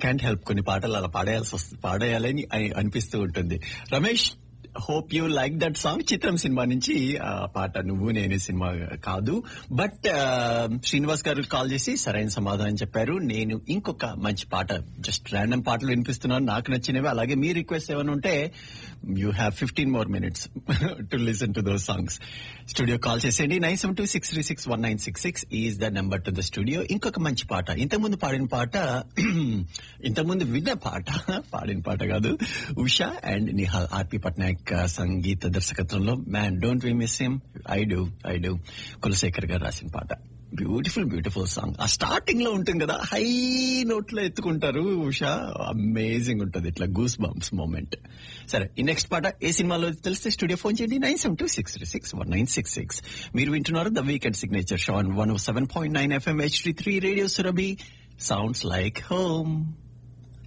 can't help కొన్ని పాటలు అలా పాడేయాల్సి వస్తుంది పాడేయాలని అయి- అనిపిస్తూ ఉంటుంది Ramesh hope you like that song చిత్రం సినిమా నుంచి ఆ పాట నువ్వు నేనే సినిమా కాదు బట్ శ్రీనివాస్ గారు కాల్ చేసి సరైన సమాధానం చెప్పారు నేను ఇంకొక మంచి పాట జస్ట్ ర్యాండమ్ పాటలు వినిపిస్తున్నాను నాకు నచ్చినవి అలాగే మీ రిక్వెస్ట్ ఏమైనా ఉంటే you have fifteen more minutes to listen to those songs studio call చేసేయండి nine seven two six three six one nine six six is the number to the studio ఇంకొక మంచి పాట ఇంతకుముందు పాడిన పాట ఇంతకుముందు విన్న పాట పాడిన పాట కాదు ఉషా అండ్ నిహాల్ ఆర్పి పట్నాయక్ ఆ, సంగీత దర్శకత్వంలో man don't we miss him I do I do Kulasekhar గారు రాసిన పాట బ్యూటిఫుల్ బ్యూటిఫుల్ సాంగ్ ఆ స్టార్టింగ్ లో ఉంటుంది కదా హై నోట్ లో ఎత్తుకుంటారు ఉషా అమేజింగ్ ఉంటుంది ఇట్లా గూస్ బంప్స్ మూమెంట్ సరే ఈ నెక్స్ట్ పాట ఏ సినిమాలో తెలిస్తే స్టూడియో ఫోన్ చేయండి nine seven two six three six one nine six six మీరు వింటున్నారు the weekend signature Shaan one seven point nine FM H three radio Surabhi sounds like home